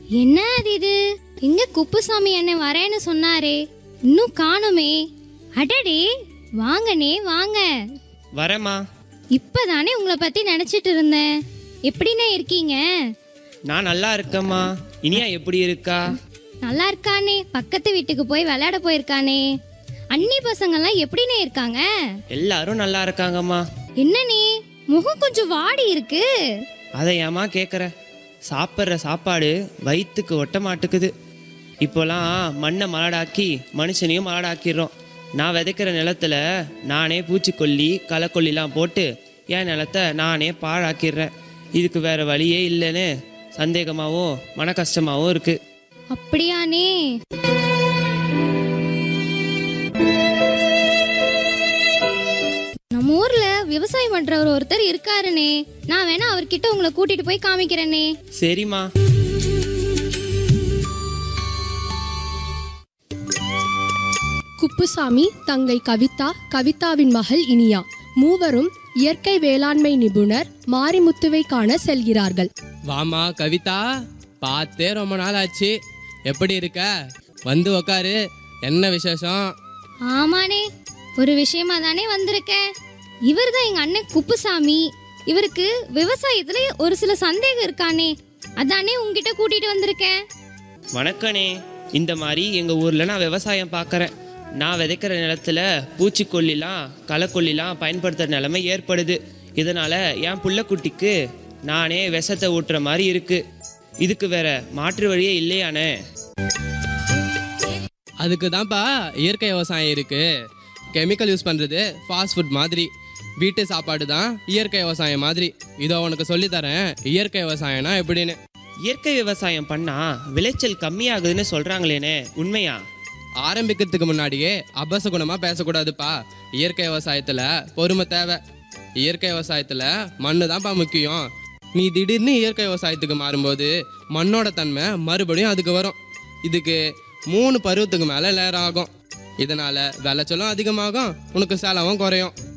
என்ன அது இது எங்க குப்புசாமி அண்ணன் வரேன்னு சொன்னாரே இன்னும் காணுமே அடடே வாங்கனே வாங்க வரேம்மா இப்பதானே உங்களை பத்தி நினைச்சிட்டு இருந்தேன் எப்படிண்ணே இருக்கீங்க நான் நல்லா இருக்கேம்மா இனியா எப்படி இருக்கா நல்லா இருக்கானே பக்கத்து வீட்டுக்கு போய் விளையாட போயிருக்கானே அண்ணி பசங்கெல்லாம் எப்படிண்ணே இருக்காங்க எல்லாரும் நல்லா இருக்காங்கம்மா என்னண்ணே முகம் கொஞ்சம் வாடி இருக்கு அதை ஏம்மா கேட்குற சாப்பிட்ற சாப்பாடு வயிற்றுக்கு ஒட்ட மாட்டுக்குது இப்போலாம் மண்ணை மலடாக்கி மனுஷனையும் மலடாக்கிடுறோம் நான் விதைக்கிற நிலத்துல நானே பூச்சிக்கொல்லி களைக்கொல்லிலாம் போட்டு என் நிலத்தை நானே பாழாக்கிடுறேன் இதுக்கு வேற வழியே இல்லைன்னு சந்தேகமாகவும் மன கஷ்டமாகவும் இருக்குது அப்படியானே நம்ம ஊர்ல விவசாயம் பண்றவர் ஒருத்தர் இருக்காருனே நான் வேணா அவர்கிட்ட உங்களை கூட்டிட்டு போய் காமிக்கிறேனே சரிம்மா குப்புசாமி தங்கை கவிதா கவிதாவின் மகள் இனியா மூவரும் இயற்கை வேளாண்மை நிபுணர் மாரிமுத்துவை காண செல்கிறார்கள் வாமா கவிதா பார்த்தே ரொம்ப நாள் ஆச்சு எப்படி இருக்க வந்து உக்காரு என்ன விசேஷம் ஆமானே ஒரு விஷயமா தானே வந்திருக்கேன் இவர் தான் எங்க அண்ணன் குப்புசாமி இவருக்கு விவசாயத்துல ஒரு சில சந்தேகம் இருக்கானே அதானே உங்ககிட்ட கூட்டிட்டு வந்திருக்கேன் வணக்கண்ணே இந்த மாதிரி எங்கள் ஊரில் நான் விவசாயம் பார்க்குறேன் நான் விதைக்கிற நிலத்துல பூச்சிக்கொல்லிலாம் களைக்கொல்லிலாம் பயன்படுத்துகிற நிலைமை ஏற்படுது இதனால் என் புள்ளக்குட்டிக்கு நானே விஷத்தை ஊட்டுற மாதிரி இருக்கு இதுக்கு வேற மாற்று வழியே இல்லையானே அதுக்கு தான்ப்பா இயற்கை விவசாயம் இருக்கு கெமிக்கல் யூஸ் பண்ணுறது ஃபாஸ்ட் ஃபுட் மாதிரி வீட்டு சாப்பாடு தான் இயற்கை விவசாயம் மாதிரி இதோ உனக்கு சொல்லித்தரேன் இயற்கை விவசாயம்னா எப்படின்னு இயற்கை விவசாயம் பண்ணால் விளைச்சல் கம்மியாகுதுன்னு சொல்கிறாங்களேனே உண்மையா ஆரம்பிக்கிறதுக்கு முன்னாடியே அபசகுணமாக பேசக்கூடாதுப்பா இயற்கை விவசாயத்தில் பொறுமை தேவை இயற்கை விவசாயத்தில் மண்ணு தான்ப்பா முக்கியம் நீ திடீர்னு இயற்கை விவசாயத்துக்கு மாறும்போது மண்ணோட தன்மை மறுபடியும் அதுக்கு வரும் இதுக்கு மூணு பருவத்துக்கு மேலே லேர் ஆகும் இதனால் விளைச்சலும் அதிகமாகும் உனக்கு செலவும் குறையும்